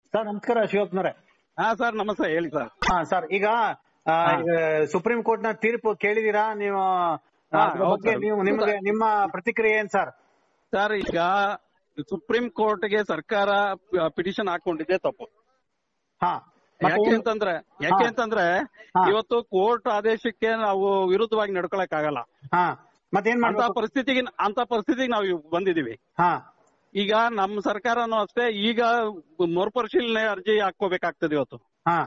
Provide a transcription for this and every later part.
Sir ನಮಸ್ಕಾರ ಶಿವಪ್ಪನವ್ರೆ ಹಾ sir ನಮಸ್ತೆ ಹೇಳಿ ಸರ್ ಹಾ ಸರ್ ಈಗ ಆ, ಹಾ. ಈಗ ಸುಪ್ರೀಂ ಕೋರ್ಟ್ ನ ತೀರ್ಪು ಕೇಳಿದೀರಾ ನೀವು ಹಾ, ಅದ್ರ ಹೌದು ಬಗ್ಗೆ ಸರ್. ನೀವು ನಿಮಗೆ ನಿಮ್ಮ ಪ್ರತಿಕ್ರಿಯೆ ಏನ್ ಸರ್ ಸರ್ ಈಗ ಸುಪ್ರೀಂ ಕೋರ್ಟ್ಗೆ ಸರ್ಕಾರ ಪಿಟಿಷನ್ ಹಾಕೊಂಡಿದ್ದೆ ತಪ್ಪು ಹಾ ಮತ್ತೆ ಯಾಕೆ ಏನು? ಅಂತಂದ್ರೆ ಯಾಕೆ ಹಾ. ಅಂತಂದ್ರೆ ಹಾ. ಇವತ್ತು ಕೋರ್ಟ್ ಆದೇಶಕ್ಕೆ ನಾವು ವಿರುದ್ಧವಾಗಿ ನಡ್ಕೊಳಕ್ ಆಗಲ್ಲ ಹಾ ಮತ್ತೇನ್ ಅಂತ ಮಾಡ್ಬೇಕು ಪರಿಸ್ಥಿತಿಗೆ ಅಂತ ಪರಿಸ್ಥಿತಿಗೆ ನಾವು ಇವ್ ಬಂದಿದೀವಿ ಹಾ ಈಗ ನಮ್ಮ ಸರ್ಕಾರನೂ ಅಷ್ಟೇ ಈಗ ಮರುಪರಿಶೀಲನೆ ಅರ್ಜಿ ಹಾಕೋಬೇಕಾಗ್ತದೆ ಇವತ್ತು ಹಾ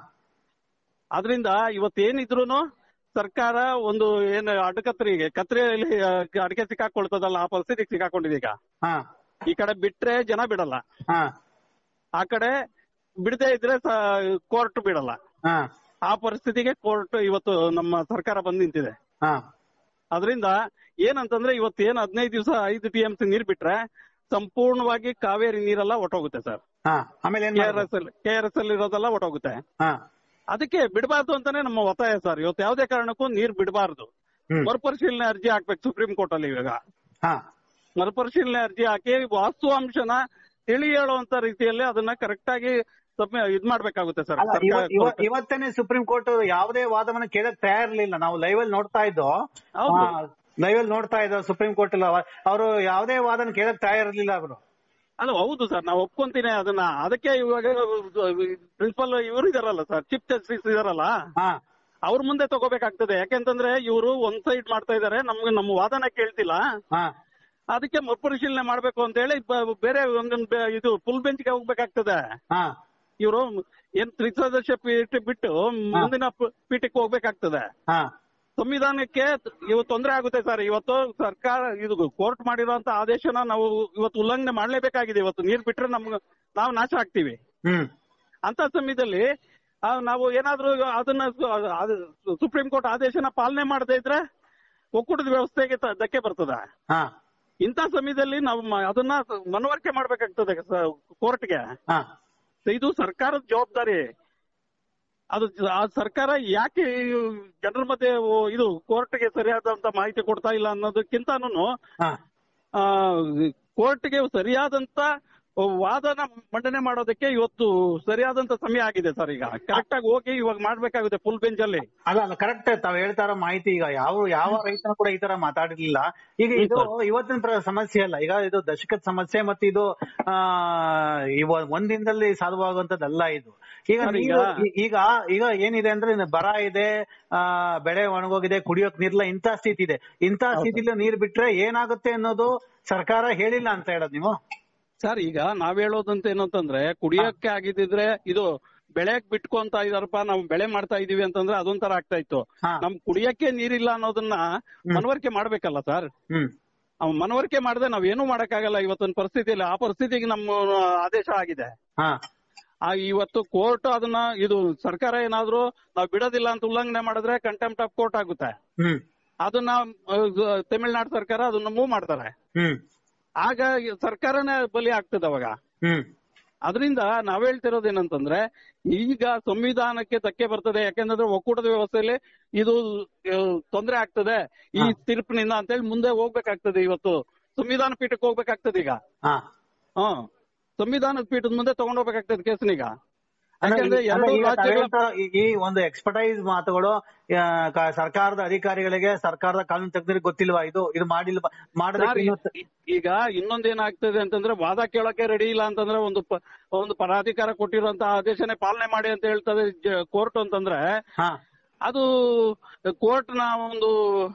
ಅದರಿಂದ ಇವತ್ತೇನಿದ್ರು ಸರ್ಕಾರ ಒಂದು ಏನು ಅಡ್ಕತ್ರಿಗೆ ಕತ್ರಿಯಲ್ಲಿ ಅಡಿಕೆ ಸಿಕ್ಕಾಕೊಳ್ತದಲ್ಲ ಆ ಪರಿಸ್ಥಿತಿಗೆ ಸಿಕ್ಕಾಕೊಂಡಿದೆ ಈಗ ಹಾ ಈ ಕಡೆ ಬಿಟ್ರೆ ಜನ ಬಿಡಲ್ಲ ಹಾ ಆ ಕಡೆ ಬಿಡದೆ ಇದ್ರೆ ಕೋರ್ಟ್ ಬಿಡಲ್ಲ ಹಾ ಆ ಪರಿಸ್ಥಿತಿಗೆ ಕೋರ್ಟ್ ಇವತ್ತು ನಮ್ಮ ಸರ್ಕಾರ ಬಂದ್ ನಿಂತಿದೆ ಹಾ ಅದರಿಂದ ಏನಂತಂದ್ರೆ ಇವತ್ತೇನ್ ಹದಿನೈದು ದಿವಸ ಐದು ಟಿ ಎಂ ಸಿ ನೀರ್ ಬಿಟ್ರೆ ಸಂಪೂರ್ಣವಾಗಿ ಕಾವೇರಿ ನೀರೆಲ್ಲ ಒಟ್ಟೋಗುತ್ತೆ ಸರ್ ಹಾ ಆಮೇಲೆ ಏನ್ ಕೆ ಆರ್ ಮಾಡ್ಬೇಕು? S L K R S L ಇರೋದೆಲ್ಲ ಒಟ್ಟೋಗುತ್ತೆ ಹಾ ಅದಕ್ಕೆ ಬಿಡಬಾರ್ದು ಅಂತಾನೆ ನಮ್ಮ ಒತ್ತಾಯ ಸರ್ ಇವತ್ತು ಯಾವುದೇ ಕಾರಣಕ್ಕೂ ನೀರ್ ಬಿಡಬಾರ್ದು ಹ್ಮ್ ಮರುಪರಿಶೀಲನೆ ಅರ್ಜಿ ಹಾಕ್ಬೇಕು ಸುಪ್ರೀಂ ಕೋರ್ಟ್ ಅಲ್ಲಿ ಇವಾಗ ಹಾ ಮರುಪರಿಶೀಲನೆ ಅರ್ಜಿ ಹಾಕಿ ವಾಸ್ತವಾಂಶನ ತಿಳಿ ಹೇಳುವಂತ ರೀತಿಯಲ್ಲಿ ಅದನ್ನ ಕರೆಕ್ಟ್ ಆಗಿ ಸಬ್ಮಿ- ಇದ್ ಮಾಡ್ಬೇಕಾಗುತ್ತೆ ಸರ್ ಅಲ್ಲ ಇವತ್- ಇವತ್- ಇವತ್ತೇನೆ ಸುಪ್ರೀಂ ಕೋರ್ಟ್ ಯಾವುದೇ ವಾದವನ್ನ ಕೇಳಕ್ ತಯಾರಿರ್ಲಿಲ್ಲ ನಾವು ಲೈವ್ ಅಲ್ಲಿ ನೋಡ್ತಾ ಇದ್ದೋ ಹೌದು. ಲೈವ್ ಅಲ್ಲಿ ನೋಡ್ತಾ ಇದ್ದೋ ಸುಪ್ರೀಂ ಕೋರ್ಟ್ ಅವರು ಯಾವುದೇ ವಾದನ ಕೇಳಕ್ ತಯಾರಿರ್ಲಿಲ್ಲ ಅವರು ಅಲ್ಲ ಹೌದು ಸರ್ ನಾವು ಒಪ್ಕೊಂತೀನಿ ಅದನ್ನ ಅದಕ್ಕೆ ಇವಾಗ ಪ್ರಿನ್ಸಿಪಲ್ ಇವರು ಇದಾರಲ್ಲ ಸರ್ ಚೀಫ್ ಜಸ್ಟಿಸ್ ಇದಾರಲ್ಲ ಹಾ ಅವ್ರ ಮುಂದೆ ತಗೋಬೇಕಾಗ್ತದೆ ಯಾಕೆಂತಂದ್ರೆ ಇವರು ಒಂದ್ ಸೈಡ್ ಮಾಡ್ತಾ ಇದಾರೆ ನಮ್ಗೆ ನಮ್ಮ ವಾದನ ಕೇಳ್ತಿಲ್ಲ ಹಾ ಅದಕ್ಕೆ ಮರುಪರಿಶೀಲನೆ ಮಾಡ್ಬೇಕು ಅಂತ ಹೇಳಿ ಬ- ಬೇರೆ ಒಂದೊಂದು ಬೆ- ಇದು ಫುಲ್ ಬೆಂಚ್ಗೆ ಹೋಗ್ಬೇಕಾಗ್ತದೆ ಹಾ ಇವರು ಏನ್ ತ್ರಿಸದಸ್ಯ ಪೀಠ ಬಿಟ್ಟು ಮುಂದಿನ ಪ- ಪೀಠಕ್ಕೆ ಹೋಗ್ಬೇಕಾಗ್ತದೆ ಹಾ ಸಂವಿಧಾನಕ್ಕೆ ಇವತ್ತು ತೊಂದರೆ ಆಗುತ್ತೆ ಸರ್ ಇವತ್ತು ಸರ್ಕಾರ ಇದು ಕೋರ್ಟ್ ಮಾಡಿರುವಂತ ಆದೇಶನ ನಾವು ಇವತ್ತು ಉಲ್ಲಂಘನೆ ಮಾಡ್ಲೇಬೇಕಾಗಿದೆ ಇವತ್ತು ನೀರ್ ಬಿಟ್ರೆ ನಮ್ಗೆ ನಾವು ನಾಶ ಆಗ್ತೀವಿ ಹ್ಮ್ ಅಂತ ಸಮಯದಲ್ಲಿ ಆ, ನಾವು ಏನಾದ್ರೂ ಅದನ್ನ ಸು- ಅದು ಸುಪ್ರೀಂ ಕೋರ್ಟ್ ಆದೇಶನ ಪಾಲನೆ ಮಾಡದೇ ಇದ್ರೆ ಒಕ್ಕೂಟದ ವ್ಯವಸ್ಥೆಗೆ ತ- ಧಕ್ಕೆ ಬರ್ತದೆ ಹಾ ಇಂಥ ಸಮಯದಲ್ಲಿ ನಾವು ಮ- ಅದನ್ನ ಮನವರಿಕೆ ಮಾಡ್ಬೇಕಾಗ್ತದೆ ಕೋರ್ಟ್ಗೆ ಹಾ ಇದು ಸರ್ಕಾರದ ಜವಾಬ್ದಾರಿ ಅದು ಜ- ಆ ಸರ್ಕಾರ ಯಾಕೆ ಈ ಜನರ ಮಧ್ಯೆ ಓ- ಇದು ಕೋರ್ಟ್ಗೆ ಸರಿಯಾದಂತ ಮಾಹಿತಿ ಕೊಡ್ತಾ ಇಲ್ಲ ಅನ್ನೋದಕ್ಕಿಂತನೂ ಹಾ ಕೋರ್ಟ್ಗೆ ಸರಿಯಾದಂತ ವಾದನ ಮಂಡನೆ ಮಾಡೋದಕ್ಕೆ ಇವತ್ತು ಸರಿಯಾದಂತ ಸಮಯ ಆಗಿದೆ ಸರ್ ಈಗ ಕರೆಕ್ಟ್ ಆಗಿ ಹೋಗಿ ಇವಾಗ ಮಾಡ್ಬೇಕಾಗುತ್ತೆ ಫುಲ್ ಬೆಂಚ್ ಅಲ್ಲಿ ಅಲ್ಲ ಅಲ್ಲ ಕರೆಕ್ಟ್ ತಾವ್ ಹೇಳ್ತಾ ಇರೋ ಮಾಹಿತಿ ಈಗ ಯಾವ ಯಾವ ರೈತನು ಕೂಡ ಈ ತರ ಮಾತಾಡಿರ್ಲಿಲ್ಲ ಈಗ ಇದು ಇವತ್ತಿನ ಪ್ರ- ಸಮಸ್ಯೆ ಅಲ್ಲ ಈಗ ಇದು ದಶಕದ ಸಮಸ್ಯೆ ಮತ್ತೆ ಇದು ಆ ಇವ- ಒಂದಿನದಲ್ಲಿ ಸಾಧುವಾಗುವಂತದ್ದಲ್ಲ ಇದು ಈಗ ಸರ್, ನೀರು- ಈಗ- ಈ- ಈಗ ಈಗ ಏನಿದೆ ಅಂದ್ರೆ ಇನ್ನು ಬರ ಇದೆ ಆ ಬೆಳೆ ಒಣಗೋಗಿದೆ ಕುಡಿಯೋಕ್ ನೀರ್ಲ ಇಂಥ ಸ್ಥಿತಿ ಇದೆ ಇಂಥ ಸ್ಥಿತಿಲಿ ನೀರ್ ಬಿಟ್ರೆ ಏನಾಗುತ್ತೆ ಅನ್ನೋದು ಸರ್ಕಾರ ಹೇಳಿಲ್ಲ ಅಂತ ಹೇಳೋದು ನೀವು ಸರ್ ಈಗ ನಾವ್ ಹೇಳೋದಂತ ಏನಂತಂದ್ರೆ ಕುಡಿಯಕ್ಕೆ ಆಗಿದ್ರೆ ಇದು ಬೆಳೆಯಕ್ ಬಿಟ್ಕೊಂತ ಇದಾರಪ್ಪ ನಾವು ಬೆಳೆ ಮಾಡ್ತಾ ಇದೀವಿ ಅಂತಂದ್ರೆ ಅದೊಂಥರ ಆಗ್ತಾ ಇತ್ತು ಹಾ. ನಮ್ ಕುಡಿಯಕ್ಕೆ ನೀರಿಲ್ಲ ಅನ್ನೋದನ್ನ ಮನವರಿಕೆ ಮಾಡ್ಬೇಕಲ್ಲ ಸರ್ ಹ್ಮ್ ಅವ್ ಮನವರಿಕೆ ಮಾಡದೆ ನಾವ್ ಏನು ಮಾಡಕ್ಕಾಗಲ್ಲ ಇವತ್ತಿನ ಪರಿಸ್ಥಿತಿಯಲ್ಲಿ ಆ ಪರಿಸ್ಥಿತಿಗೆ ನಮ್ಮ ಆದೇಶ ಆಗಿದೆ ಹಾ ಆ ಇವತ್ತು ಕೋರ್ಟ್ ಅದನ್ನ ಇದು ಸರ್ಕಾರ ಏನಾದ್ರೂ ನಾವ್ ಬಿಡೋದಿಲ್ಲ ಅಂತ ಉಲ್ಲಂಘನೆ ಮಾಡಿದ್ರೆ ಕಂಟೆಂಪ್ಟ್ ಆಫ್ ಕೋರ್ಟ್ ಆಗುತ್ತೆ ಹ್ಮ್ ಅದನ್ನ ಆ, ತಮಿಳ್ನಾಡು ಸರ್ಕಾರ ಅದನ್ನ ಮೂವ್ ಮಾಡ್ತಾರೆ ಹ್ಮ್ ಆಗ ಈ ಸರ್ಕಾರನೇ ಬಲಿ ಆಗ್ತದೆ ಅವಾಗ ಹ್ಮ್ ಅದರಿಂದ ನಾವ್ ಹೇಳ್ತಿರೋದೇನಂತಂದ್ರೆ ಈಗ ಸಂವಿಧಾನಕ್ಕೆ ಧಕ್ಕೆ ಬರ್ತದೆ ಯಾಕೆಂದ್ರೆ ಒಕ್ಕೂಟದ ವ್ಯವಸ್ಥೆಯಲ್ಲಿ ಇದು ಆ, ತೊಂದ್ರೆ ಆಗ್ತದೆ ಈ ಹಾ. ತೀರ್ಪಿನಿಂದ ಅಂತೇಳಿ ಮುಂದೆ ಹೋಗ್ಬೇಕಾಗ್ತದೆ ಇವತ್ತು ಸಂವಿಧಾನ ಪೀಠಕ್ಕೆ ಹೋಗ್ಬೇಕಾಗ್ತದೆ ಈಗ ಹಾ ಹ್ಮ್ ಸಂವಿಧಾನದ ಪೀಠದ ಮುಂದೆ ತಗೊಂಡ್ ಹೋಗ್ಬೇಕಾಗ್ತದೆ ಕೇಸ್ನೀಗ ಅಲ್ಲ, ಯಾಕಂದ್ರೆ ಈ- ಎರಡು ಅಲ್ಲ, ಈಗ ತಾವ್ ರಾಜ್ಯಗಳ ಹೇಳ್ತಾ ಈ- ಈ ಒಂದು ಎಕ್ಸ್ಪರ್ಟೈಸ್ ಮಾತುಗಳು ಆ, ಕ- ಸರ್ಕಾರದ ಅಧಿಕಾರಿಗಳಿಗೆ ಸರ್ಕಾರದ ಕಾನೂನು ತಜ್ಞರಿಗೆ ಗೊತ್ತಿಲ್ವಾ ಇದು ಇದು ಮಾಡಿಲ್ವಾ ಸರ್, ಮಾಡೋದಕ್ಕೆ ಇನ್ನೂ- ಈ- ಈಗ ಇನ್ನೊಂದೇನಾಗ್ತದೆ ಅಂತಂದ್ರೆ ವಾದ ಕೇಳೋಕೆ ರೆಡಿ ಇಲ್ಲ ಅಂತಂದ್ರೆ ಒಂದು ಪ- ಒಂದು ಪರಾಧಿಕಾರ ಕೊಟ್ಟಿರುವಂತ ಆದೇಶನೇ ಪಾಲನೆ ಮಾಡಿ ಅಂತ ಹೇಳ್ತದೆ ಕೋರ್ಟ್ ಅಂತಂದ್ರೆ ಹಾ ಅದು ಕೋರ್ಟ್ ನ ಒಂದು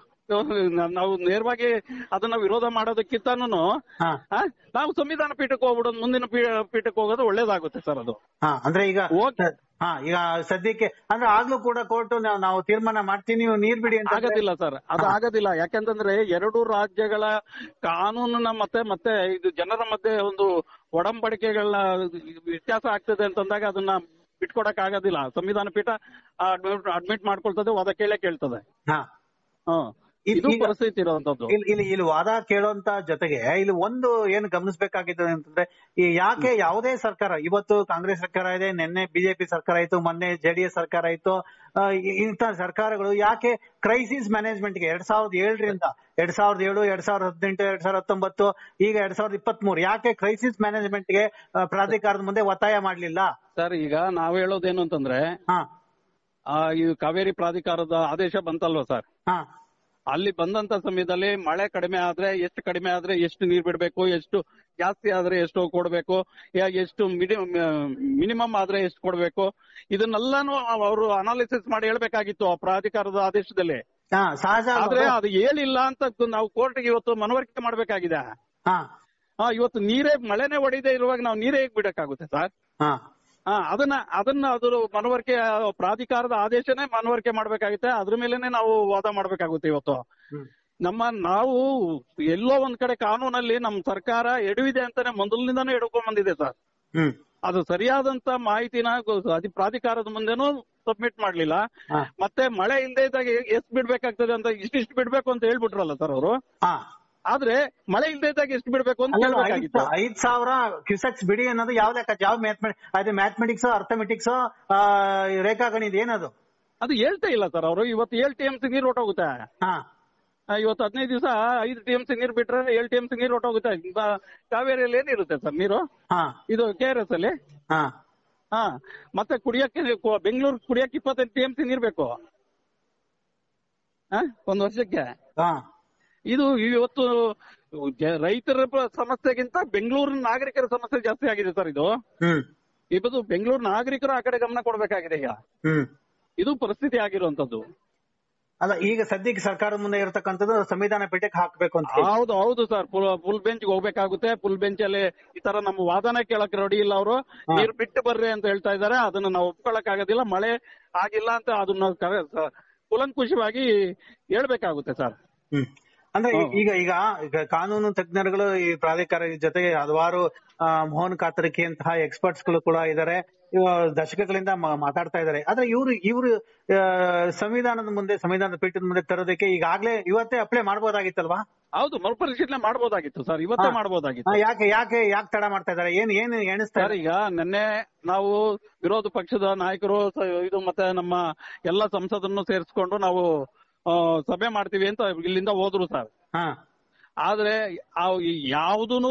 ನಾವು ನೇರವಾಗಿ ಅದನ್ನ ವಿರೋಧ ಮಾಡೋದಕ್ಕಿಂತನೂ ಹಾ ನಾವು ಸಂವಿಧಾನ ಪೀಠಕ್ಕೆ ಹೋಗ್ಬಿಡೋದು ಮುಂದಿನ ಪೀ- ಪೀಠಕ್ಕೆ ಹೋಗೋದು ಒಳ್ಳೇದಾಗುತ್ತೆ ಸರ್ ಅದು ಹಾ ಅಂದ್ರೆ ಈಗ ಓಕೆ. ಹಾ ಈಗ ಸದ್ಯಕ್ಕೆ ಅಂದ್ರೆ ಆಗ್ಲೂ ಕೂಡ ಕೋರ್ಟ್ ನಾವು ತೀರ್ಮಾನ ಮಾಡ್ತೀನಿ ನೀವು ನೀರ್ ಬಿಡಿ ಅಂತ ಆಗೋದಿಲ್ಲ ಸರ್ ಅದು ಆಗೋದಿಲ್ಲ ಯಾಕೆಂತಂದ್ರೆ ಎರಡು ರಾಜ್ಯಗಳ ಕಾನೂನಿನ ಮತ್ತೆ ಮತ್ತೆ ಇದು ಜನರ ಮಧ್ಯೆ ಒಂದು ಒಡಂಬಡಿಕೆಗಳ ವ್ಯತ್ಯಾಸ ಆಗ್ತದೆ ಅಂತಂದಾಗ ಅದನ್ನ ಬಿಟ್ಕೊಡಕ್ ಆಗೋದಿಲ್ಲ ಸಂವಿಧಾನ ಪೀಠ ಅಡ್ಮಿಟ್ ಮಾಡ್ಕೊಳ್ತದೆ ವಾದ ಕೇಳೇ ಕೇಳ್ತದೆ ಹಾ ಹ್ಮ್ ಇದ್- ಇದು ಈಗ- ಪರಿಸ್ಥಿತಿ ಇರುವಂತದ್ದು ಇಲ್ಲಿ ಇಲ್ಲಿ ಇಲ್ಲಿ ವಾದ ಕೇಳುವಂತ ಜೊತೆಗೆ ಇಲ್ಲಿ ಒಂದು ಏನು ಗಮನಿಸಬೇಕಾಗಿದ್ದು ಅಂತಂದ್ರೆ ಈ ಯಾಕೆ ಯಾವುದೇ ಸರ್ಕಾರ ಇವತ್ತು ಕಾಂಗ್ರೆಸ್ ಸರ್ಕಾರ ಇದೆ ನಿನ್ನೆ ಬಿಜೆಪಿ ಸರ್ಕಾರ ಆಯ್ತು ಮೊನ್ನೆ ಜೆಡಿಎಸ್ ಸರ್ಕಾರ ಆಯ್ತು ಆ, ಇ- ಇಂಥ ಸರ್ಕಾರಗಳು ಯಾಕೆ ಕ್ರೈಸಿಸ್ ಮ್ಯಾನೇಜ್ಮೆಂಟ್ ಗೆ ಎರಡ್ ಸಾವಿರದ ಏಳರಿಂದ ಎರಡ್ ಸಾವಿರದ ಏಳು ಎರಡ್ ಸಾವಿರದ ಹದಿನೆಂಟು ಎರಡ್ ಸಾವಿರದ ಹತ್ತೊಂಬತ್ತು ಈಗ ಎರಡ್ ಸಾವಿರದ ಇಪ್ಪತ್ತ್ ಮೂರು ಯಾಕೆ ಕ್ರೈಸಿಸ್ ಮ್ಯಾನೇಜ್ಮೆಂಟ್ ಗೆ ಆ, ಪ್ರಾಧಿಕಾರದ ಮುಂದೆ ಒತ್ತಾಯ ಮಾಡ್ಲಿಲ್ಲ ಸರ್ ಈಗ ನಾವ್ ಹೇಳೋದೇನು ಅಂತಂದ್ರೆ ಹಾ ಆ, ಈ ಕಾವೇರಿ ಪ್ರಾಧಿಕಾರದ ಆದೇಶ ಬಂತಲ್ವಾ ಸರ್ ಹಾ ಅಲ್ಲಿ ಬಂದಂತ ಸಮಯದಲ್ಲಿ ಮಳೆ ಕಡಿಮೆ ಆದ್ರೆ ಎಷ್ಟು ಕಡಿಮೆ ಆದ್ರೆ ಎಷ್ಟು ನೀರ್ ಬಿಡ್ಬೇಕು ಎಷ್ಟು ಜಾಸ್ತಿ ಆದ್ರೆ ಎಷ್ಟು ಕೊಡ್ಬೇಕು ಯಾ- ಎಷ್ಟು ಮಿನಿಮಮ್ ಆದ್ರೆ ಎಷ್ಟು ಕೊಡ್ಬೇಕು ಇದನ್ನೆಲ್ಲಾನು ಅವರು ಅನಾಲಿಸಿಸ್ ಮಾಡಿ ಹೇಳ್ಬೇಕಾಗಿತ್ತು ಆ ಪ್ರಾಧಿಕಾರದ ಆದೇಶದಲ್ಲಿ ಹಾ ಸಹಜ ಅಲ್ವಾ ಆದ್ರೆ ಅದು? ಅದು ಹೇಳಿಲ್ಲ ಅಂತ ನಾವು ಕೋರ್ಟ್ಗೆ ಇವತ್ತು ಮನವರಿಕೆ ಮಾಡ್ಬೇಕಾಗಿದೆ ಹಾ ಆ, ಇವತ್ತು ನೀರೇ ಮಳೆನೇ ಹೊಡಿದೆ ಇರುವಾಗ ನಾವು ನೀರೇ ಹೇಗ್ ಬಿಡಕ್ಕಾಗುತ್ತೆ ಸರ್ ಹಾ ಹಾ ಅದನ್ನ ಅದನ್ನ ಅದ್ರ ಮನವರಿಕೆ ಆ, ಪ್ರಾಧಿಕಾರದ ಆದೇಶನೇ ಮನವರಿಕೆ ಮಾಡ್ಬೇಕಾಗುತ್ತೆ ಅದ್ರ ಮೇಲೆನೆ ನಾವು ವಾದ ಮಾಡ್ಬೇಕಾಗುತ್ತೆ ಇವತ್ತು ಹ್ಮ್. ನಮ್ಮ ನಾವು ಎಲ್ಲೋ ಒಂದ್ ಕಡೆ ಕಾನೂನಲ್ಲಿ ನಮ್ ಸರ್ಕಾರ ಎಡವಿದೆ ಅಂತಾನೆ ಮೊದಲಿನಿಂದಾನೇ ಎಡ್ಕೊಂಡ್ ಬಂದಿದೆ ಸರ್ ಹ್ಮ್ ಅದು ಸರಿಯಾದಂತ ಮಾಹಿತಿನ ಗೊ- ಅಧಿ ಪ್ರಾಧಿಕಾರದ ಮುಂದೆನೂ ಸಬ್ಮಿಟ್ ಮಾಡ್ಲಿಲ್ಲ ಹಾ ಮತ್ತೆ ಮಳೆ ಇಲ್ಲದೆ ಇದ್ದಾಗ ಎಷ್ಟ್ ಬಿಡ್ಬೇಕಾಗ್ತದೆ ಅಂತ ಇಷ್ಟಿಷ್ಟು ಬಿಡ್ಬೇಕು ಅಂತ ಹೇಳ್ಬಿಟ್ರಲ್ಲ ಸರ್ ಅವರು ಹಾ ಆದ್ರೆ ಮಳೆ ಇಲ್ಲದೆ ಇದ್ದಾಗ ಎಷ್ಟು ಬಿಡ್ಬೇಕು ಅಂತ ಅಲ್ಲ, ಐದ್ ಕೇಳ್ಬೇಕಾಗಿತ್ತು ಸಾ- ಐದ್ ಸಾವಿರ ಕ್ಯೂಸೆಕ್ಸ್ ಬಿಡಿ ಅನ್ನೋದು ಯಾವ ಲೆಕ್ಕ ಯಾವ ಮ್ಯಾಥಮೆಟಿಕ್ಸ್ ಅದೇ ಮ್ಯಾಥಮೆಟಿಕ್ಸ್ ಅರ್ಥಮೆಟಿಕ್ಸ್ ರೇಖಾಗಣಿತ ಏನದು ಅದು ಹೇಳ್ತಾ ಇಲ್ಲ ಸರ್ ಅವರು ಇವತ್ತು ಏಳ್ ಟಿ ಎಂ ಸಿ ನೀರು ಹೊಟ್ಟೋಗುತ್ತೆ ಹಾ ಆ, ಇವತ್ತು ಹದಿನೈದು ದಿವಸ ಐದು ಟಿ ಎಂ ಸಿ ನೀರು ಬಿಟ್ರೆ ಏಳು ಟಿ ಎಂ ಸಿ ನೀರು ಹೊಟ್ಟೋಗುತ್ತೆ ಬ- ಕಾವೇರಿಯಲ್ಲಿ ಏನಿರುತ್ತೆ ಸರ್ ನೀರು ಹಾ ಇದು ಕೆ ಆರ್ ಎಸ್ ಅಲ್ಲಿ ಹಾ ಹಾ ಮತ್ತೆ ಕುಡಿಯಕ್ಕೆ ಕು- ಬೆಂಗಳೂರು ಕುಡಿಯಕ್ಕೆ ಇಪ್ಪತ್ತೈದು ಟಿ ಎಂ ಸಿ ನೀರು ಬೇಕು ಆ, ಒಂದ್ ವರ್ಷಕ್ಕೆ ಹಾ ಇದು ಇವತ್ತು ಜ- ರೈತರ ಪ- ಸಮಸ್ಯೆಗಿಂತ ಬೆಂಗಳೂರಿನ ನಾಗರಿಕರ ಸಮಸ್ಯೆ ಜಾಸ್ತಿ ಆಗಿದೆ ಸರ್ ಇದು ಹ್ಮ್ ಇವತ್ತು ಬೆಂಗಳೂರು ನಾಗರಿಕರು ಆ ಕಡೆ ಗಮನ ಕೊಡಬೇಕಾಗಿದೆ ಈಗ ಹ್ಮ್ ಇದು ಪರಿಸ್ಥಿತಿ ಆಗಿರುವಂತದ್ದು ಅಲ್ಲ ಈಗ ಸದ್ಯಕ್ಕೆ ಸರ್ಕಾರದ ಮುಂದೆ ಇರತಕ್ಕಂಥದ್ದು ಸಂವಿಧಾನ ಪೀಠಕ್ಕೆ ಹಾಕ್ಬೇಕು ಅಂತ ಹೇಳಿ. ಹೌದು ಹೌದು ಸರ್ ಫುಲ್ ಫುಲ್ ಬೆಂಚ್ ಹೋಗ್ಬೇಕಾಗುತ್ತೆ ಫುಲ್ ಬೆಂಚ್ ಅಲ್ಲಿ ಈ ತರ ನಮ್ಮ ವಾದನ ಕೇಳಕ್ ರೆಡಿ ಇಲ್ಲ ಅವರು ಹಾ. ನೀರು ಬಿಟ್ಟು ಬರ್ರಿ ಅಂತ ಹೇಳ್ತಾ ಇದಾರೆ ಅದನ್ನ ನಾವು ಒಪ್ಕೊಳಕ್ ಆಗೋದಿಲ್ಲ ಮಳೆ ಆಗಿಲ್ಲ ಅಂತ ಅದನ್ನ ಕರೆ- ಸ- ಕೂಲಂಕುಷವಾಗಿ ಹೇಳ್ಬೇಕಾಗುತ್ತೆ ಸರ್ ಹ್ಮ್ ಅಂದ್ರೆ ಹ್ಮ್. ಈಗ ಈಗ ಈಗ ಕಾನೂನು ತಜ್ಞರುಗಳು ಈ ಪ್ರಾಧಿಕಾರ ಜೊತೆಗೆ ಹಲವಾರು ಆ, ಮೋಹನ್ ಕಾತರಿಕೆಯಂತಹ ಎಕ್ಸ್ಪರ್ಟ್ಸ್ ಗಳು ಕೂಡ ಇದ್ದಾರೆ ದಶಕಗಳಿಂದ ಮ- ಮಾತಾಡ್ತಾ ಇದ್ದಾರೆ ಆದ್ರೆ ಇವರು ಇವರು ಸಂವಿಧಾನದ ಮುಂದೆ ಸಂವಿಧಾನದ ಪೀಠದ ಮುಂದೆ ತರೋದಕ್ಕೆ ಈಗಾಗ್ಲೇ ಇವತ್ತೇ ಅಪ್ಲೈ ಮಾಡ್ಬೋದಾಗಿತ್ತಲ್ವಾ ಹೌದು ಮರುಪರಿಶೀಲನೆ ಮಾಡಬಹುದಾಗಿತ್ತು ಸರ್ ಇವತ್ತೇ ಹಾ. ಆ, ಮಾಡಬಹುದಾಗಿತ್ತು ಯಾಕೆ ಯಾಕೆ ಯಾಕೆ ತಡ ಮಾಡ್ತಾ ಇದ್ದಾರೆ ಏನ್ ಏನ್ ಎಣಿಸ್ತಾ ಸರ್ ಈಗ ನಿನ್ನೆ ನಾವು ವಿರೋಧ ಪಕ್ಷದ ನಾಯಕರು ಸ- ಇದು ಮತ್ತೆ ನಮ್ಮ ಎಲ್ಲ ಸಂಸದನ್ನು ಸೇರಿಸ್ಕೊಂಡು ನಾವು ಆ, ಸಭೆ ಮಾಡ್ತೀವಿ ಅಂತ ಇಲ್ಲಿಂದ ಹೋದ್ರು ಸರ್ ಹಾ ಆದ್ರೆ ಯಾವುದೂ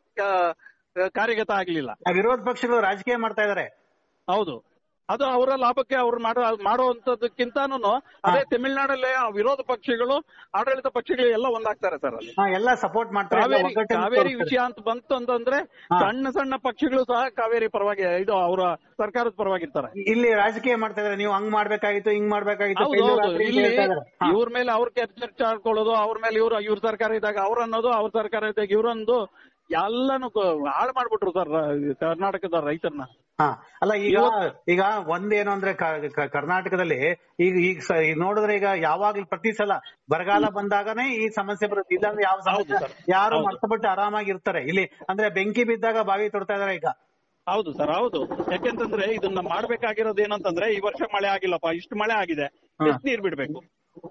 ಕಾರ್ಯಗತ ಆಗ್ಲಿಲ್ಲ ಆ ವಿರೋಧ ಪಕ್ಷಗಳು ರಾಜಕೀಯ ಮಾಡ್ತಾ ಇದ್ದಾರೆ ಹೌದು ಅದು ಅವರ ಲಾಭಕ್ಕೆ ಅವ್ರು ಮಾಡೋ ಮಾಡುವಂತದಕ್ಕಿಂತಾನು ಅದೇ ತಮಿಳುನಾಡಲ್ಲಿ ಆ ವಿರೋಧ ಪಕ್ಷಗಳು ಆಡಳಿತ ಪಕ್ಷಗಳು ಎಲ್ಲ ಒಂದಾಗ್ತಾರೆ ಸರ್ ಅಲ್ಲಿ ಹಾ, ಎಲ್ಲ ಸಪೋರ್ಟ್ ಮಾಡ್ತಾರೆ ಎಲ್ಲ ಕಾವೇರಿ ಒಗ್ಗಟ್ಟನ್ನು ಕಾವೇರಿ ತೋರಿಸ್ತಾರೆ. ವಿಷಯ ಅಂತ ಬಂತು ಅಂತಂದ್ರೆ ಹಾ. ಸಣ್ಣ ಸಣ್ಣ ಪಕ್ಷಗಳು ಸಹ ಕಾವೇರಿ ಪರವಾಗಿ ಇದು ಅವರ ಸರ್ಕಾರದ ಪರವಾಗಿರ್ತಾರೆ ಇಲ್ಲಿ ರಾಜಕೀಯ ಮಾಡ್ತಾ ಇದಾರೆ ನೀವು ಹಂಗ್ ಮಾಡ್ಬೇಕಾಗಿತ್ತು ಹಿಂಗ್ ಮಾಡ್ಬೇಕಾಗಿತ್ತು ಹೌದು ಕೈಲಿ ಹೌದು ರಾತ್ರಿ ಅಂತ ಇಲ್ಲಿ ಹೇಳ್ತಾ ಇದಾರೆ. ಹಾ. ಇವ್ರ ಮೇಲೆ ಅವ್ರ ಚರ್ಚೆ ಆಡ್ಕೊಳ್ಳೋದು ಅವ್ರ ಮೇಲೆ ಇವ್ರ ಇವ್ರ ಸರ್ಕಾರ ಇದ್ದಾಗ ಅವ್ರ ಅನ್ನೋದು ಅವ್ರ ಸರ್ಕಾರ ಇದ್ದಾಗ ಇವ್ರನ್ನೋದು ಎಲ್ಲಾನು ಕ- ಹಾಳು ಮಾಡ್ಬಿಟ್ರು ಸರ್ ಕರ್ನಾಟಕದ ರೈತರನ್ನ ಹಾ ಅಲ್ಲ ಈಗ ಈಗ ಒಂದೇನು ಅಂದ್ರೆ ಕ- ಕ- ಕರ್ನಾಟಕದಲ್ಲಿ ಈಗ ಈಗ ಸ- ಈಗ ನೋಡಿದ್ರೆ ಈಗ ಯಾವಾಗ್ಲೂ ಪ್ರತಿ ಸಲ ಬರಗಾಲ ಬಂದಾಗನೇ ಈ ಸಮಸ್ಯೆ ಬರುತ್ತೆ ಇಲ್ಲಾಂದ್ರೆ ಯಾವ ಸಮಸ್ಯೆ ಹೌದು ಸರ್. ಯಾರು ಹೌದು. ಮರ್ತಬಿಟ್ಟು ಆರಾಮಾಗಿ ಇರ್ತಾರೆ ಇಲ್ಲಿ ಅಂದ್ರೆ ಬೆಂಕಿ ಬಿದ್ದಾಗ ಬಾವಿ ತೊಡ್ತಾ ಇದಾರೆ ಈಗ ಹೌದು ಸರ್ ಹೌದು ಯಾಕೆಂತಂದ್ರೆ ಇದನ್ನ ಮಾಡ್ಬೇಕಾಗಿರೋದು ಏನಂತಂದ್ರೆ ಈ ವರ್ಷ ಮಳೆ ಆಗಿಲ್ಲಪ್ಪ ಇಷ್ಟು ಮಳೆ ಆಗಿದೆ ಹಾ. ಎಷ್ಟು ನೀರ್ ಬಿಡ್ಬೇಕು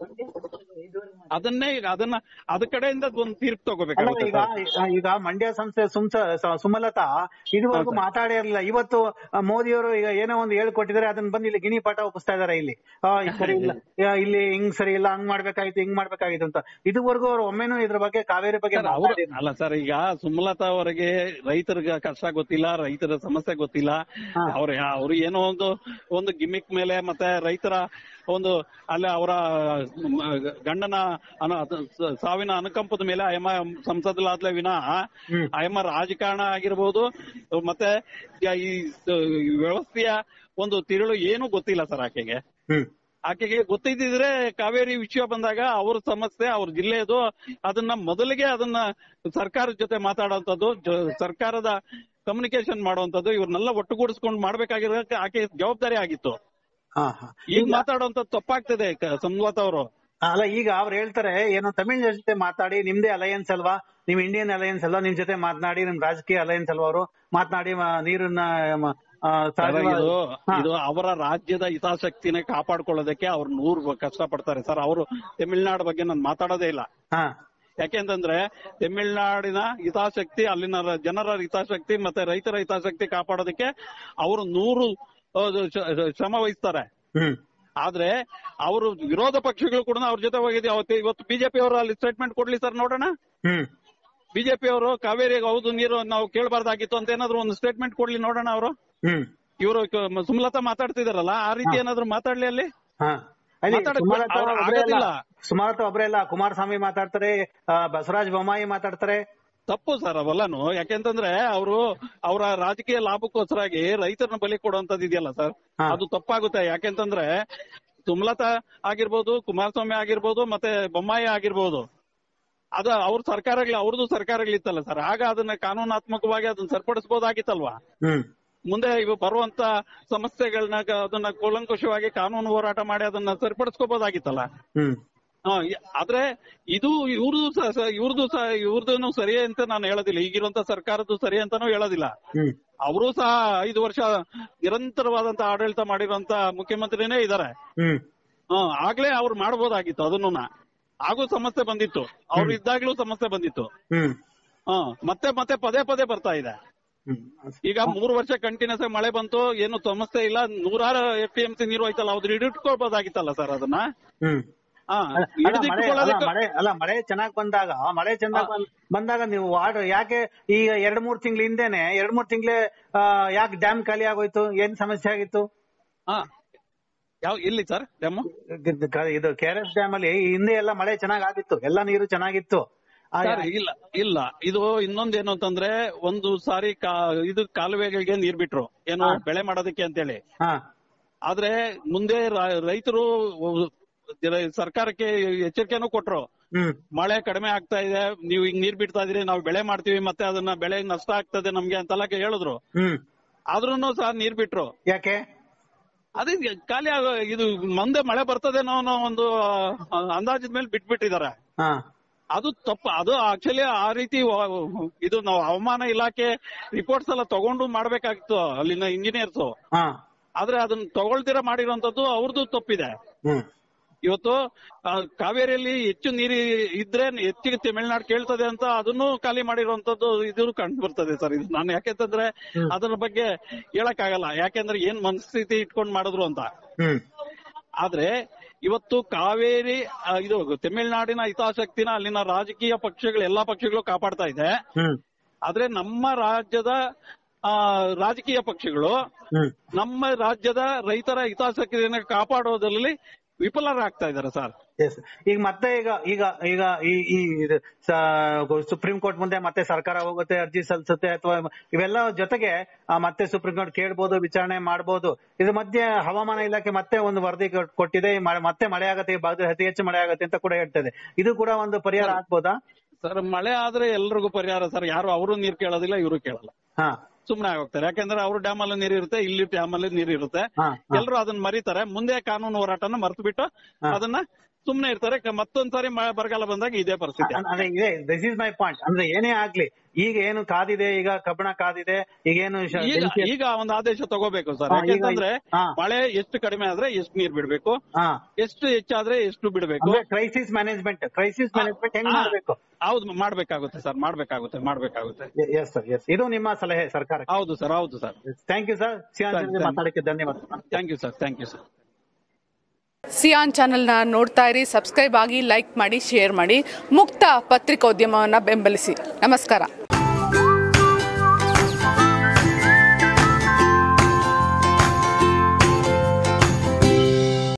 ಅದನ್ನೇ ಈಗ ಅದನ್ನ ಅದ ಕಡೆಯಿಂದ ಒಂದು ತೀರ್ಪು ಅಲ್ಲ ತಗೋಬೇಕಾಗುತ್ತೆ ಈಗ ಸರ್. ಈಗ ಮಂಡ್ಯ ಸಂಸ್ಥೆ ಸುಮ್ಸ ಸ- ಸುಮಲತಾ ಇದುವರೆಗೂ ಹೌದು. ಮಾತಾಡೇ ಇರಲಿಲ್ಲ ಇವತ್ತು ಆ, ಮೋದಿಯವರು ಈಗ ಏನೋ ಒಂದು ಹೇಳ್ಕೊಟ್ಟಿದ್ದಾರೆ ಅದನ್ನ ಬಂದು ಇಲ್ಲಿ ಗಿನಿ ಪಾಠ ಒಪ್ಪಿಸ್ತಾ ಇದಾರೆ ಇಲ್ಲಿ ಆ, ಇದು ಸರಿ ಇಲ್ಲ ಯಾ, ಇಲ್ಲಿ ಹಿಂಗ್ ಸರಿ ಇಲ್ಲ ಹಂಗ್ ಮಾಡ್ಬೇಕಾಗಿತ್ತು ಹಿಂಗ್ ಮಾಡ್ಬೇಕಾಗಿತ್ತು ಅಂತ ಇದುವರೆಗೂ ಅವ್ರು ಒಮ್ಮೆನೂ ಇದ್ರ ಬಗ್ಗೆ ಕಾವೇರಿ ಬಗ್ಗೆ ಸರ್, ಅವ್ರು ಮಾತಾಡಿಲ್ಲ. ಅಲ್ಲ ಸರ್ ಈಗ ಸುಮಲತಾ ಅವರಿಗೆ ರೈತರಿಗೆ ಕಷ್ಟ ಗೊತ್ತಿಲ್ಲ ರೈತರ ಸಮಸ್ಯೆ ಗೊತ್ತಿಲ್ಲ ಹಾ. ಅವ್ರ ಅವ್ರು ಏನೋ ಒಂದು ಒಂದು ಗಿಮಿಕ್ ಮೇಲೆ ಮತ್ತೆ ರೈತರ ಒಂದು ಅಲ್ಲ ಅವರ ಗಂಡನ ಅನ- ಸ- ಸಾವಿನ ಅನುಕಂಪದ ಮೇಲೆ ಅಯಮ ಸಂಸದಲಾದ್ಲೆ ವಿನ ಹ್ಮ್. ಅಯಮ ರಾಜಕಾರಣ ಆಗಿರ್ಬೋದು ಮತ್ತೆ ಈ ಸ- ಈ ವ್ಯವಸ್ಥೆಯ ಒಂದು ತಿರುಳು ಏನು ಗೊತ್ತಿಲ್ಲ ಸರ್ ಆಕೆಗೆ ಹ್ಮ್ ಆಕೆಗೆ ಗೊತ್ತಿದ್ದಿದ್ರೆ ಕಾವೇರಿ ವಿಷಯ ಬಂದಾಗ ಅವ್ರ ಸಮಸ್ಯೆ ಅವ್ರ ಜಿಲ್ಲೆದು ಅದನ್ನ ಮೊದಲಿಗೆ ಅದನ್ನ ಸರ್ಕಾರದ ಜೊತೆ ಮಾತಾಡುವಂತದ್ದು ಜ- ಸರ್ಕಾರದ ಕಮ್ಯುನಿಕೇಶನ್ ಮಾಡುವಂತದ್ದು ಇವ್ರನ್ನೆಲ್ಲ ಒಟ್ಟುಗೂಡಿಸ್ಕೊಂಡು ಮಾಡ್ಬೇಕಾಗಿರೋಕೆ ಆಕೆ ಜವಾಬ್ದಾರಿ ಆಗಿತ್ತು ಹಾ ಹಾ ಈಗ ಮಾತಾಡುವಂತ ತಪ್ಪಾಗ್ತದೆ ಸಂವಾತ್ ಅವರು ಅಲ್ಲ ಈಗ ಅವ್ರು ಹೇಳ್ತಾರೆ ಏನೋ ತಮಿಳ್ ಜೊತೆ ಮಾತಾಡಿ ನಿಮ್ದೇ ಅಲಯನ್ಸ್ ಅಲ್ವಾ ನಿಮ್ ಇಂಡಿಯನ್ ಅಲಯನ್ಸ್ ಅಲ್ವಾ ನಿಮ್ ಜೊತೆ ಮಾತನಾಡಿ ನಿಮ್ ರಾಜಕೀಯ ಅಲಯನ್ಸ್ ಅಲ್ವಾ ಅವರು ಮಾತನಾಡಿ ನೀರನ್ನ ಮ- ಆ, ಸರ್, ಸಹಜವಾಗಿ- ಇದು ಹಾ. ಇದು ಅವರ ರಾಜ್ಯದ ಹಿತಾಸಕ್ತಿನ ಕಾಪಾಡ್ಕೊಳ್ಳೋದಕ್ಕೆ ಅವ್ರು ನೂರು ಕಷ್ಟ ಪಡ್ತಾರೆ ಸರ್ ಅವರು ತಮಿಳ್ನಾಡು ಬಗ್ಗೆ ನಾನು ಮಾತಾಡೋದೇ ಇಲ್ಲ ಹಾ ಯಾಕೆಂತಂದ್ರೆ ತಮಿಳ್ನಾಡಿನ ಹಿತಾಸಕ್ತಿ ಅಲ್ಲಿನ ರ- ಜನರ ಹಿತಾಸಕ್ತಿ ಮತ್ತೆ ರೈತರ ಹಿತಾಸಕ್ತಿ ಕಾಪಾಡೋದಕ್ಕೆ ಅವರು ನೂರು ಆ, ಶ- ಶ್ರಮ ವಹಿಸ್ತಾರೆ ಹ್ಮ್ ಆದ್ರೆ ಅವರು ವಿರೋಧ ಪಕ್ಷಗಳು ಕೂಡ ಅವ್ರ ಜೊತೆ ಹೋಗಿದೆ ಅವತ್ತು ಇವತ್ತು ಬಿಜೆಪಿ ಅವರು ಅಲ್ಲಿ ಸ್ಟೇಟ್ಮೆಂಟ್ ಕೊಡ್ಲಿ ಸರ್ ನೋಡೋಣ ಹ್ಮ್ ಬಿಜೆಪಿ ಅವರು ಕಾವೇರಿಗೆ ಹೌದು ನೀರು ನಾವು ಕೇಳಬಾರ್ದಾಗಿತ್ತು ಅಂತ ಏನಾದ್ರು ಒಂದು ಸ್ಟೇಟ್ಮೆಂಟ್ ಕೊಡ್ಲಿ ನೋಡೋಣ ಅವರು ಹ್ಮ್ ಇವರು ಸುಮಲತಾ ಮಾತಾಡ್ತಿದಾರಲ್ಲ ಆ ರೀತಿ ಏನಾದ್ರು ಮಾತಾಡ್ಲಿ ಅಲ್ಲಿ ಹಾ ಅಲ್ಲಿ ಮಾತಾಡಕ್ ಸುಮಲತಾ ಅವ್ರು ಒಬ್ರೇ ಅಲ್ಲ. ಆಗೋದಿಲ್ಲ. ಸುಮಲತಾ ಒಬ್ರೇ ಅಲ್ಲ ಕುಮಾರಸ್ವಾಮಿ ಮಾತಾಡ್ತಾರೆ ಆ, ಬಸವರಾಜ ಬೊಮ್ಮಾಯಿ ಮಾತಾಡ್ತಾರೆ ತಪ್ಪು ಸರ್ ಅವೆಲ್ಲಾನು ಯಾಕೆಂತಂದ್ರೆ ಅವರು ಅವರ ರಾಜಕೀಯ ಲಾಭಕ್ಕೋಸ್ಕರಾಗಿ ರೈತರನ್ನ ಬಲಿ ಕೊಡುವಂತದ್ದು ಇದೆಯಲ್ಲ ಸರ್ ಹಾ. ಅದು ತಪ್ಪಾಗುತ್ತೆ ಯಾಕೆಂತಂದ್ರೆ ಸುಮಲತಾ ಆಗಿರ್ಬೋದು ಕುಮಾರಸ್ವಾಮಿ ಆಗಿರ್ಬೋದು ಮತ್ತೆ ಬೊಮ್ಮಾಯಿ ಆಗಿರ್ಬೋದು ಅದು ಅವ್ರ ಸರ್ಕಾರಗಳು ಅವ್ರದ್ದು ಸರ್ಕಾರಗಳಿತ್ತಲ್ಲ ಸರ್ ಆಗ ಅದನ್ನ ಕಾನೂನಾತ್ಮಕವಾಗಿ ಅದನ್ನ ಸರಿಪಡಿಸಬಹುದಾಗಿತ್ತಲ್ವಾ ಹ್ಮ್ ಮುಂದೆ ಇವು ಬರುವಂತ ಸಮಸ್ಯೆಗಳನ್ನ ಕ- ಅದನ್ನ ಕೂಲಂಕುಷವಾಗಿ ಕಾನೂನು ಹೋರಾಟ ಮಾಡಿ ಅದನ್ನ ಸರಿಪಡಿಸ್ಕೋಬಹುದಾಗಿತ್ತಲ್ಲ ಹ್ಮ್ ಹಾ, ಯ- ಆದ್ರೆ ಇದು ಇವ್ರದ್ದು ಸ- ಸ- ಇವ್ರದ್ದು ಸ ಇವ್ರದ್ದು ಸರಿ ಅಂತ ನಾನು ಹೇಳೋದಿಲ್ಲ ಈಗಿರುವಂತ ಸರ್ಕಾರದ್ದು ಸರಿ ಅಂತಾನೂ ಹೇಳೋದಿಲ್ಲ ಹ್ಮ್ ಅವರು ಸಹ ಐದು ವರ್ಷ ನಿರಂತರವಾದಂತ ಆಡಳಿತ ಮಾಡಿರುವಂತ ಮುಖ್ಯಮಂತ್ರಿನೇ ಇದಾರೆ ಹ್ಮ್ ಹ್ಮ್ ಆಗ್ಲೇ ಅವ್ರು ಮಾಡ್ಬೋದಾಗಿತ್ತು ಅದನ್ನು ಹಾಗೂ ಸಮಸ್ಯೆ ಬಂದಿತ್ತು ಅವ್ರು ಇದ್ದಾಗ್ಲೂ ಸಮಸ್ಯೆ ಬಂದಿತ್ತು ಹ್ಮ್ ಹ್ಮ್ ಮತ್ತೆ ಮತ್ತೆ ಪದೇ ಪದೇ ಬರ್ತಾ ಇದೆ ಹ್ಮ್ ಈಗ ಮೂರು ವರ್ಷ ಕಂಟಿನ್ಯೂಸ್ ಆಗಿ ಮಳೆ ಬಂತು ಏನು ಸಮಸ್ಯೆ ಇಲ್ಲ ನೂರಾರು ಎಫ್ ಟಿ ಎಂ ಸಿ ನೀರು ಹೋಯ್ತಲ್ಲ ಅದ್ರ ಹಿಡಿಟ್ಕೊಳ್ಬೋದಾಗಿತ್ತಲ್ಲ ಸರ್ ಅದನ್ನ ಹ್ಮ್ ಹಾ ಅಲ್ಲ ಅಲ್ಲ, ಮಳೆ ಅಲ್ಲ ಹಿಡಿದಿಟ್ಕೊಳ್ಳೋದಕ್ಕೆ ಮಳೆ ಅಲ್ಲ ಮಳೆ ಚೆನ್ನಾಗ್ ಬಂದಾಗ ಮಳೆ ಚೆನ್ನಾಗ್ ಬಂದ್- ಬಂದಾಗ ನೀವು ವಾರ್ಡ್ ಯಾಕೆ ಈಗ ಎರಡ್ ಮೂರ್ ತಿಂಗಳ ಹಿಂದೆನೆ ಎರಡ್ ಮೂರ್ ತಿಂಗ್ಳೇ ಆ, ಯಾಕೆ ಡ್ಯಾಮ್ ಖಾಲಿ ಆಗೋಯ್ತು ಏನ್ ಸಮಸ್ಯೆ ಆಗಿತ್ತು ಹಾ ಯಾವ ಎಲ್ಲಿ ಸರ್ ಡ್ಯಾಮು ಇದು ಕ- ಇದು ಕೆ ಆರ್ ಎಸ್ ಡ್ಯಾಮ್ ಅಲ್ಲಿ ಹಿಂದೆ ಎಲ್ಲ ಮಳೆ ಚೆನ್ನಾಗ್ ಆಗಿತ್ತು ಎಲ್ಲ ನೀರು ಚೆನ್ನಾಗಿತ್ತು ಆ, ಸರ್ ಇಲ್ಲ ಇಲ್ಲ ಇದು ಇನ್ನೊಂದೇನು ಅಂತಂದ್ರೆ ಒಂದು ಸಾರಿ ಕಾ- ಇದು ಕಾಲುವೆಗಳಿಗೆ ನೀರ್ ಬಿಟ್ರು ಏನು ಹಾ. ಬೆಳೆ ಮಾಡೋದಕ್ಕೆ ಅಂತೇಳಿ ಹಾ ಆದ್ರೆ ಮುಂದೆ ರ- ರೈತರು ಸರ್ಕಾರಕ್ಕೆ ಎಚ್ಚರಿಕೆನೂ ಕೊಟ್ರು ಹ್ಮ್ ಮಳೆ ಕಡಿಮೆ ಆಗ್ತಾ ಇದೆ ನೀವು ಈಗ ನೀರ್ ಬಿಡ್ತಾ ಇದೀರಿ ನಾವು ಬೆಳೆ ಮಾಡ್ತೀವಿ ಮತ್ತೆ ಅದನ್ನ ಬೆಳೆ ನಷ್ಟ ಆಗ್ತದೆ ನಮ್ಗೆ ಅಂತೆಲ್ಲ ಹೇಳಿದ್ರು ಹ್ಮ್ ಆದ್ರೂನು ಸಹ ನೀರ್ ಬಿಟ್ರು ಯಾಕೆ ಅದೇ ಖಾಲಿ ಆಗೋ ಇದು ಮುಂದೆ ಮಳೆ ಬರ್ತದೇನೋ ಅನ್ನೋ ಒಂದು ಆ, ಅಂದಾಜಿನ ಮೇಲೆ ಬಿಟ್ಬಿಟ್ಟಿದ್ದಾರೆ ಹಾ ಅದು ತಪ್ಪು ಅದು ಆಕ್ಚುಲಿ ಆ ರೀತಿ ವ- ಇದು ನಾವು ಹವಾಮಾನ ಇಲಾಖೆ ರಿಪೋರ್ಟ್ಸ್ ಎಲ್ಲ ತಗೊಂಡು ಮಾಡ್ಬೇಕಾಗಿತ್ತು ಅಲ್ಲಿನ ಇಂಜಿನಿಯರ್ಸ್ ಹಾ ಆದ್ರೆ ಅದನ್ನ ತಗೊಳ್ದಿರ ಮಾಡಿರುವಂತದ್ದು ಅವ್ರದ್ದು ತಪ್ಪಿದೆ ಹ್ಮ್ ಇವತ್ತು ಆ, ಕಾವೇರಿಯಲ್ಲಿ ಹೆಚ್ಚು ನೀರು ಇದ್ರೆ ಹೆಚ್ಚಿಗೆ ತಮಿಳ್ನಾಡು ಕೇಳ್ತದೆ ಅಂತ ಅದನ್ನು ಖಾಲಿ ಮಾಡಿರುವಂತದ್ದು ಇದು ಕಂಡು ಬರ್ತದೆ ಸರ್ ಇದು ನಾನು ಯಾಕೆಂತಂದ್ರೆ ಹ್ಮ್. ಅದರ ಬಗ್ಗೆ ಹೇಳಕ್ ಆಗಲ್ಲ ಯಾಕೆಂದ್ರೆ ಏನ್ ಮನಸ್ಥಿತಿ ಇಟ್ಕೊಂಡು ಮಾಡಿದ್ರು ಅಂತ ಹ್ಮ್ ಆದ್ರೆ ಇವತ್ತು ಕಾವೇರಿ ಆ, ಇದು ತಮಿಳ್ನಾಡಿನ ಹಿತಾಸಕ್ತಿನ ಅಲ್ಲಿನ ರಾಜಕೀಯ ಪಕ್ಷಗಳು ಎಲ್ಲಾ ಪಕ್ಷಗಳು ಕಾಪಾಡ್ತಾ ಇದೆ ಹ್ಮ್ ಆದ್ರೆ ನಮ್ಮ ರಾಜ್ಯದ ಆ, ರಾಜಕೀಯ ಪಕ್ಷಗಳು ಹ್ಮ್ ನಮ್ಮ ರಾಜ್ಯದ ರೈತರ ಹಿತಾಸಕ್ತಿಯನ್ನು ಕಾಪಾಡೋದ್ರಲ್ಲಿ ವಿಫಲರಾಗ್ತಾ ಇದ್ದಾರೆ ಸರ್ ಎಸ್ ಈಗ ಮತ್ತೆ ಈಗ ಈಗ ಈಗ ಈ ಈ ಇದು ಸ- ಸುಪ್ರೀಂ ಕೋರ್ಟ್ ಮುಂದೆ ಮತ್ತೆ ಸರ್ಕಾರ ಹೋಗುತ್ತೆ ಅರ್ಜಿ ಸಲ್ಲಿಸುತ್ತೆ ಅಥವಾ ಇವೆಲ್ಲ ಜೊತೆಗೆ ಆ, ಮತ್ತೆ ಸುಪ್ರೀಂ ಕೋರ್ಟ್ ಕೇಳ್ಬೋದು ವಿಚಾರಣೆ ಮಾಡ್ಬೋದು ಇದ್ರ ಮಧ್ಯೆ ಹವಾಮಾನ ಇಲಾಖೆ ಮತ್ತೆ ಒಂದು ವರದಿ ಕೊಟ್- ಕೊಟ್ಟಿದೆ ಈ ಮಳೆ- ಮತ್ತೆ ಮಳೆ ಆಗತ್ತೆ ಈ ಭಾಗದಲ್ಲಿ ಅತಿ ಹೆಚ್ಚು ಮಳೆ ಆಗತ್ತೆ ಅಂತ ಕೂಡ ಹೇಳ್ತದೆ ಇದು ಕೂಡ ಒಂದು ಪರಿಹಾರ ಆಗ್ಬೋದಾ ಸರ್ ಮಳೆ ಆದ್ರೆ ಎಲ್ರಿಗೂ ಪರಿಹಾರ ಸರ್ ಯಾರು ಅವರು ನೀರ್ ಕೇಳೋದಿಲ್ಲ ಇವರು ಕೇಳಲ್ಲ ಹಾ ಸುಮ್ನೆ ಆಗೋಗ್ತಾರೆ ಯಾಕಂದ್ರೆ ಅವ್ರ ಡ್ಯಾಮ್ ಅಲ್ಲಿ ನೀರು ಇರುತ್ತೆ ಇಲ್ಲಿ ಡ್ಯಾಮ್ ಅಲ್ಲಿ ನೀರು ಇರುತ್ತೆ ಹಾ ಹಾ. ಎಲ್ಲರೂ ಅದನ್ನ ಮರಿತಾರೆ ಮುಂದೆ ಕಾನೂನು ಹೋರಾಟನ ಮರ್ತು ಬಿಟ್ಟು ಹಾ. ಅದನ್ನ ಸುಮ್ನೆ ಇರ್ತಾರೆ ಕ- ಮತ್ತೊಂದ್ಸಾರಿ ಮಳೆ ಬರಗಾಲ ಬಂದಾಗ ಇದೇ ಪರಿಸ್ಥಿತಿ ಅನ್- ಅಂದ್ರೆ ಇದೆ ದಿಸ್ ಇಸ್ ಮೈ ಪಾಯಿಂಟ್ ಅಂದ್ರೆ ಏನೇ ಆಗ್ಲಿ ಈಗ ಏನು ಕಾದಿದೆ ಈಗ ಕಬ್ಬಣ ಕಾದಿದೆ ಈಗ ಏನು ಶ- ಈಗ ಬೆಂಕಿ- ಈಗ ಒಂದು ಆದೇಶ ತಗೋಬೇಕು ಸರ್ ಹಾ, ಈಗ- ಯಾಕೆಂತಂದ್ರೆ ಹಾ. ಮಳೆ ಎಷ್ಟು ಕಡಿಮೆ ಆದ್ರೆ ಎಷ್ಟು ನೀರ್ ಬಿಡ್ಬೇಕು ಹಾ ಎಷ್ಟು ಹೆಚ್ಚಾದ್ರೆ ಎಷ್ಟು ಬಿಡ್ಬೇಕು ಅಂದ್ರೆ ಕ್ರೈಸಿಸ್ ಮ್ಯಾನೇಜ್ಮೆಂಟ್ ಕ್ರೈಸಿಸ್ ಮ್ಯಾನೇಜ್ಮೆಂಟ್ ಹೆಂಗ್ ಹಾ. ಮಾಡ್ಬೇಕು ಹೌದು ಮಾಡ್ಬೇಕಾಗುತ್ತೆ ಸರ್ ಮಾಡ್ಬೇಕಾಗುತ್ತೆ ಮಾಡ್ಬೇಕಾಗುತ್ತೆ ಎಸ್ ಸರ್ ಎಸ್ ಇದು ನಿಮ್ಮ ಸಲಹೆ ಸರ್ಕಾರಕ್ಕೆ ಹೌದು ಸರ್ ಹೌದು ಸರ್ ಥ್ಯಾಂಕ್ ಯು ಸರ್ ಸಿಯಾನ್ Thank- ಜೊತೆ thank- ಮಾತಾಡಕ್ಕೆ ಧನ್ಯವಾದ thank you sir thank you sir ಸಿಯಾನ್ ಚಾನೆಲ್ನ ನೋಡ್ತಾ ಇರಿ ಸಬ್ಸ್ಕ್ರೈಬ್ ಆಗಿ ಲೈಕ್ ಮಾಡಿ ಶೇರ್ ಮಾಡಿ ಮುಕ್ತ ಪತ್ರಿಕೋದ್ಯಮವನ್ನು ಬೆಂಬಲಿಸಿ ನಮಸ್ಕಾರ